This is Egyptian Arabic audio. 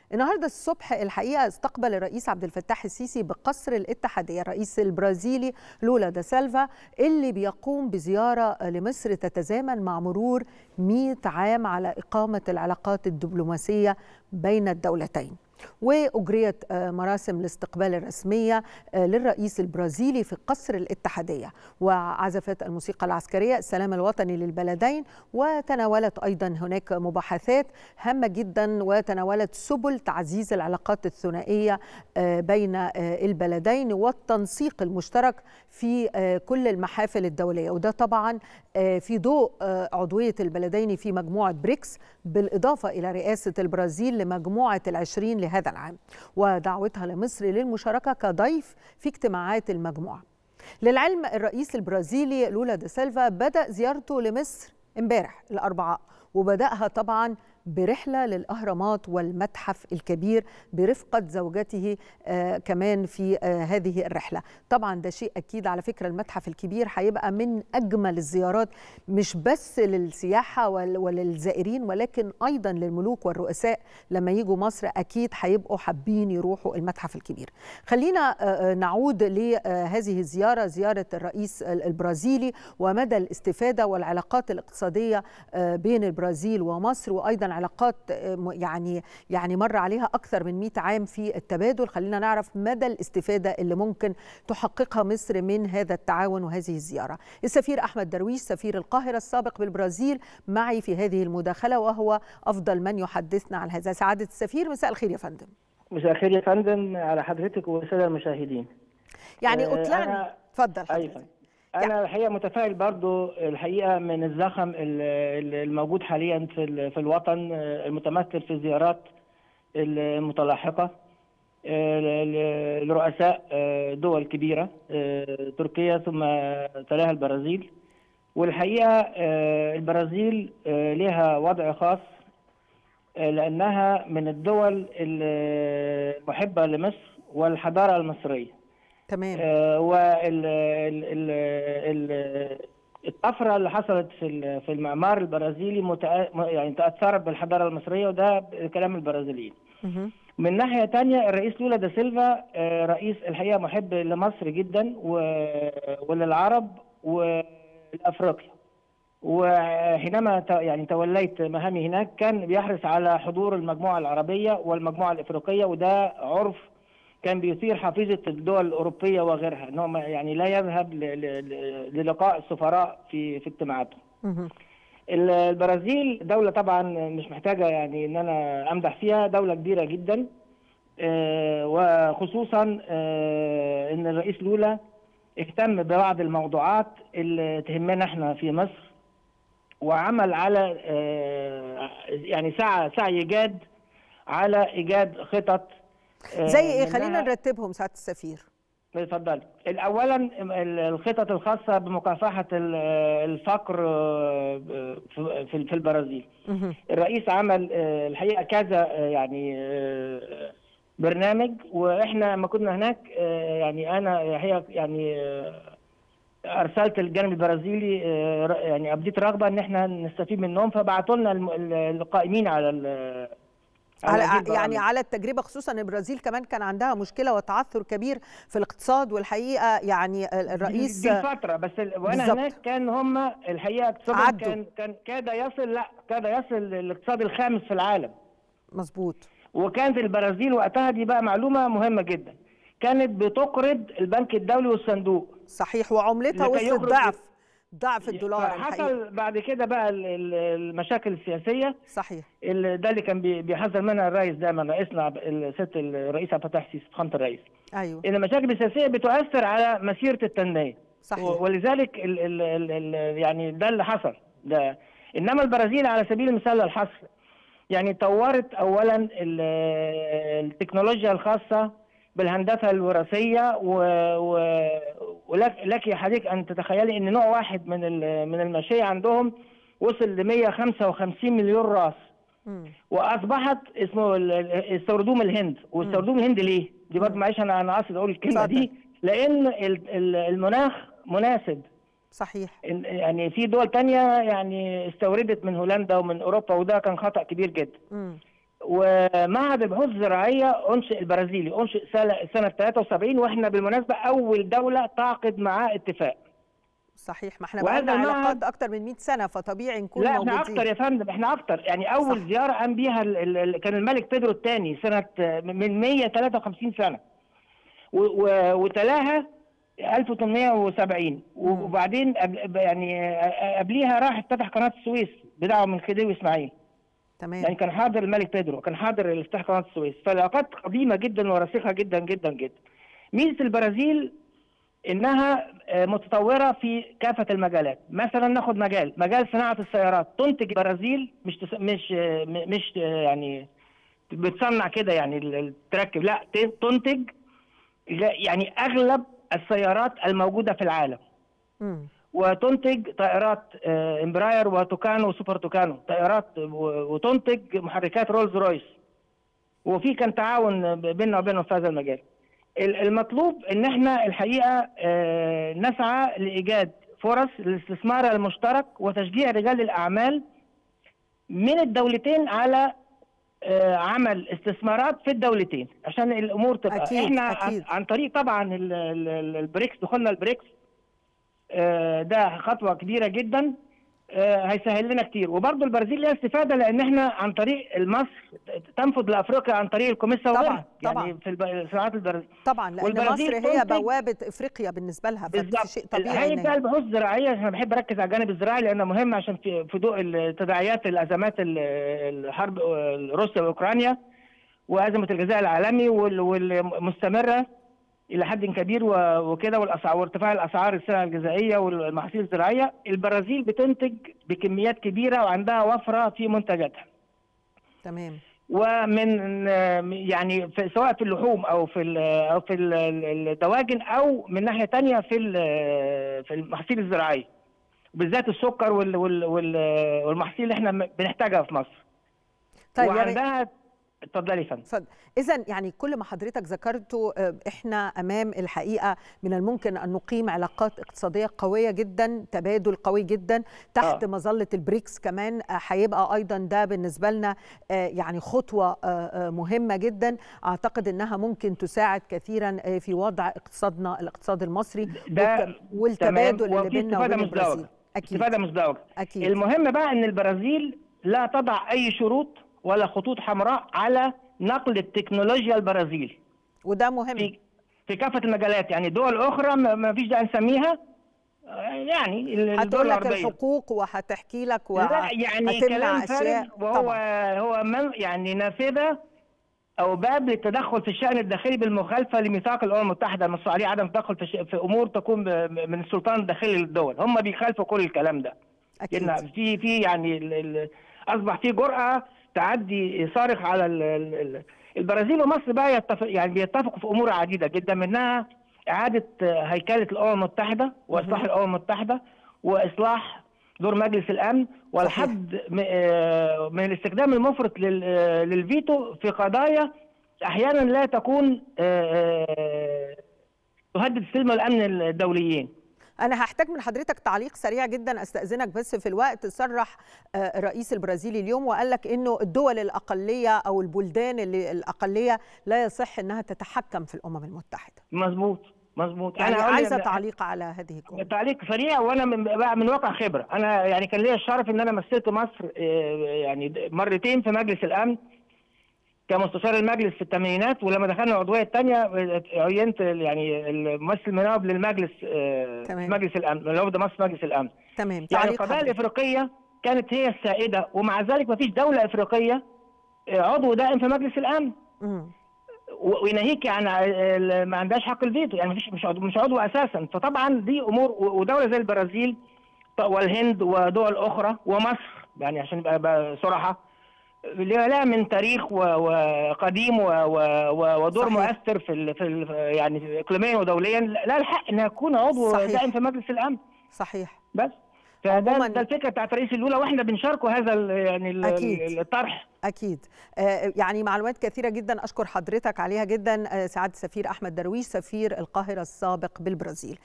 النهارده الصبح الحقيقه استقبل الرئيس عبد الفتاح السيسي بقصر الاتحاديه الرئيس البرازيلي لولا دا سيلفا اللي بيقوم بزياره لمصر تتزامن مع مرور 100 عام على اقامه العلاقات الدبلوماسيه بين الدولتين. واجريت مراسم الاستقبال الرسميه للرئيس البرازيلي في قصر الاتحاديه وعزفت الموسيقى العسكريه السلام الوطني للبلدين وتناولت ايضا هناك مباحثات هامه جدا وتناولت سبل تعزيز العلاقات الثنائيه بين البلدين والتنسيق المشترك في كل المحافل الدوليه وده طبعا في ضوء عضويه البلدين في مجموعه بريكس بالاضافه الى رئاسه البرازيل لمجموعه العشرين لهذا العام ودعوتها لمصر للمشاركة كضيف في اجتماعات المجموعة للعلم الرئيس البرازيلي لولا دا سيلفا بدأ زيارته لمصر امبارح الأربعاء وبدأها طبعا برحلة للأهرامات والمتحف الكبير برفقة زوجته آه كمان في آه هذه الرحلة طبعا ده شيء أكيد على فكرة المتحف الكبير هيبقى من أجمل الزيارات مش بس للسياحة وللزائرين ولكن أيضا للملوك والرؤساء لما يجوا مصر أكيد هيبقوا حابين يروحوا المتحف الكبير خلينا آه نعود لهذه الزيارة زيارة الرئيس البرازيلي ومدى الاستفادة والعلاقات الاقتصادية بين البرازيل ومصر وأيضا علاقات يعني يعني مر عليها اكثر من 100 عام في التبادل خلينا نعرف مدى الاستفاده اللي ممكن تحققها مصر من هذا التعاون وهذه الزياره السفير احمد درويش سفير القاهره السابق بالبرازيل معي في هذه المداخله وهو افضل من يحدثنا عن هذا سعاده السفير مساء الخير يا فندم مساء الخير يا فندم على حضرتك والساده المشاهدين يعني اطلعني اتفضل ايوه انا الحقيقه متفائل برضو الحقيقه من الزخم الموجود حاليا في في الوطن المتمثل في الزيارات المتلاحقه لرؤساء دول كبيره تركيا ثم تلاها البرازيل والحقيقه البرازيل لها وضع خاص لانها من الدول المحبه لمصر والحضاره المصريه تمام آه وال الطفره اللي حصلت في في المعمار البرازيلي متأ... يعني تاثرت بالحضاره المصريه وده كلام البرازيليين. من ناحيه ثانيه الرئيس لولا دا سيلفا آه رئيس الحقيقه محب لمصر جدا و... وللعرب ولافريقيا. وحينما يعني توليت مهامي هناك كان بيحرص على حضور المجموعه العربيه والمجموعه الافريقيه وده عرف كان بيثير حفيظه الدول الاوروبيه وغيرها ان هو يعني لا يذهب للقاء السفراء في في اجتماعاتهم. البرازيل دوله طبعا مش محتاجه يعني ان انا امدح فيها دوله كبيره جدا وخصوصا ان الرئيس لولا اهتم ببعض الموضوعات اللي تهمنا احنا في مصر وعمل على يعني سعى سعي جاد على ايجاد خطط زي ايه خلينا نرتبهم سعاده السفير اتفضل اولا الخطط الخاصه بمكافحه الفقر في البرازيل الرئيس عمل الحقيقه كذا يعني برنامج واحنا لما كنا هناك يعني انا الحقيقه يعني ارسلت الجانب البرازيلي يعني ابديت رغبه ان احنا نستفيد منهم فبعتوا لنا القائمين على على يعني على التجربه خصوصا البرازيل كمان كان عندها مشكله وتعثر كبير في الاقتصاد والحقيقه يعني الرئيس دي, دي فتره بس وانا بالزبط. هناك كان هم الحقيقه اقتصادهم كان كان كاد يصل لا كاد يصل الاقتصاد الخامس في العالم مظبوط وكانت البرازيل وقتها دي بقى معلومه مهمه جدا كانت بتقرض البنك الدولي والصندوق صحيح وعملتها وصلت ضعف ضعف الدولار حصل بعد كده بقى المشاكل السياسيه صحيح ده اللي كان بيحذر منها الرئيس دايما رئيسنا الست الرئيس عبد الفتاح السيسي فخامه الرئيس ايوه ان المشاكل السياسيه بتؤثر على مسيره التنميه صحيح ولذلك ال ال ال ال يعني ده اللي حصل ده انما البرازيل على سبيل المثال الحصر يعني طورت اولا التكنولوجيا الخاصه بالهندسه الوراثيه و... و... ولك لك يا حضرتك ان تتخيلي ان نوع واحد من من الماشيه عندهم وصل ل 155 مليون راس مم. واصبحت اسمه استوردوه من الهند واستوردوه من الهند ليه؟ دي برضه معلش انا انا قاصد اقول الكلمه اتفضل. دي لان المناخ مناسب صحيح يعني في دول تانية يعني استوردت من هولندا ومن اوروبا وده كان خطا كبير جدا مم. ومعهد البحوث الزراعيه انشئ البرازيلي انشئ سنه سنه 73 واحنا بالمناسبه اول دوله تعقد معاه اتفاق صحيح ما احنا بقالنا علاقات اكتر من 100 سنه فطبيعي نكون لا موجودين احنا اكتر يا فندم احنا اكتر يعني اول صح. زياره قام بيها ال ال كان الملك بيدرو الثاني سنه من 153 سنه و- و- وتلاها 1870 وبعدين قبل- يعني قبليها راح افتتح قناه السويس بدعوه من خديوي اسماعيل يعني تمام كان حاضر الملك بيدرو كان حاضر افتتاح قناه السويس فالعلاقات قديمه جدا وراسخه جدا جدا جدا ميزه البرازيل انها آه، متطوره في كافه المجالات مثلا ناخد مجال مجال صناعه السيارات تنتج البرازيل مش تس... مش آه، م- مش آه، يعني بتصنع كده يعني ال- ال- تركب لا ت- تنتج لا- يعني اغلب السيارات الموجوده في العالم مم. وتنتج طائرات آه، امبراير وتوكانو وسوبر توكانو طائرات و- وتنتج محركات رولز رويس وفي كان تعاون بيننا وبينهم في هذا المجال ال- المطلوب ان احنا الحقيقه آه، نسعى لايجاد فرص للاستثمار المشترك وتشجيع رجال الاعمال من الدولتين على آه، عمل استثمارات في الدولتين عشان الامور تبقى أكيد، احنا أكيد. عن- عن طريق طبعا ال- ال- ال- البريكس دخولنا البريكس آه، ده خطوه كبيره جدا آه، هيسهل لنا كتير وبرضه البرازيل ليها استفاده لان احنا عن طريق مصر تنفذ لافريقيا عن طريق الكوميسا طبعاً، وغيرها طبعاً. يعني في الب- صناعات البرازيل طبعا لان والبرازيل مصر هي تنتج- بوابه افريقيا بالنسبه لها فده بالظبط شيء طبيعي هيئه إن بقى هي- البحوث الزراعيه انا بحب اركز على الجانب الزراعي لانه مهم عشان في في ضوء التداعيات الازمات ال- الحرب روسيا واوكرانيا وازمه الغذاء العالمي وال- والمستمره الى حد كبير و- وكده والاسعار وارتفاع الاسعار السلع الغذائيه والمحاصيل الزراعيه البرازيل بتنتج بكميات كبيره وعندها وفره في منتجاتها تمام ومن يعني في سواء في اللحوم او في ال- او في ال- الدواجن او من ناحيه تانية في ال- في المحاصيل الزراعيه بالذات السكر وال- وال- وال- والمحاصيل اللي احنا بنحتاجها في مصر طيب يا ريت- وعندها اتفضلي يا فندم اتفضل اذا يعني كل ما حضرتك ذكرته آه، احنا امام الحقيقه من الممكن ان نقيم علاقات اقتصاديه قويه جدا تبادل قوي جدا تحت آه. مظله البريكس كمان آه، هيبقى ايضا ده بالنسبه لنا آه، يعني خطوه آه، آه، مهمه جدا اعتقد انها ممكن تساعد كثيرا آه، في وضع اقتصادنا الاقتصاد المصري ده والت- والتبادل تمام، اللي وفي بيننا استفادة وبين مزدوجة. البرازيل اكيد استفاده مزدوجه اكيد المهم بقى ان البرازيل لا تضع اي شروط ولا خطوط حمراء على نقل التكنولوجيا البرازيل وده مهم في في كافه المجالات يعني دول اخرى ما ما فيش داعي نسميها آه، يعني ال- الدول هتقول لك الغربيه الحقوق وهتحكي لك لا يعني وهتمنع كلام اشياء فارغ وهو طبعا هو من يعني نافذه او باب للتدخل في الشان الداخلي بالمخالفه لميثاق الامم المتحده النص عليه عدم التدخل في, ش- في امور تكون ب- من السلطان الداخلي للدول هم بيخالفوا كل الكلام ده اكيد لان في في يعني ال- ال- اصبح في جرأه تعدي صارخ على ال- ال- ال- البرازيل ومصر بقى يتفق يعني بيتفقوا في امور عديده جدا منها اعاده هيكله الامم المتحده واصلاح الامم المتحده واصلاح دور مجلس الامن والحد م- آه، من الاستخدام المفرط لل- آه، للفيتو في قضايا احيانا لا تكون آه، آه، تهدد السلم والامن الدوليين انا هحتاج من حضرتك تعليق سريع جدا استاذنك بس في الوقت صرح آه، الرئيس البرازيلي اليوم وقال لك انه الدول الاقليه او البلدان اللي الاقليه لا يصح انها تتحكم في الامم المتحده مظبوط مظبوط يعني هقول عايزه لك- تعليق على هذه الجمله تعليق سريع وانا من بقى من واقع خبره انا يعني كان ليا الشرف ان انا مثلت مصر آه، يعني مرتين في مجلس الامن كمستشار المجلس في الثمانينات ولما دخلنا العضويه الثانيه عينت يعني الممثل المناوب للمجلس آه، في تمام. مجلس الامن اللي هو ده مصر مجلس الامن تمام يعني تعليق القضايا حضرتك. الافريقيه كانت هي السائده ومع ذلك ما فيش دوله افريقيه آه، عضو دائم في مجلس الامن مم. و- ويناهيك عن ال- ما عندهاش حق الفيتو يعني مفيش مش عضو مش عضو اساسا فطبعا دي امور و- ودوله زي البرازيل ط- والهند ودول اخرى ومصر يعني عشان نبقى بقى صراحه لها لها من تاريخ و- وقديم و- و- و- ودور صحيح. مؤثر في ال في ال يعني اقليميا ودوليا لا الحق انها تكون عضو صحيح. دائم في مجلس الامن صحيح بس فده عموماً- ده الفكره بتاعت رئيس الاولى واحنا بنشاركه هذا ال- يعني ال- أكيد. الطرح اكيد آه، يعني معلومات كثيره جدا اشكر حضرتك عليها جدا آه، سعاده السفير احمد درويش سفير القاهره السابق بالبرازيل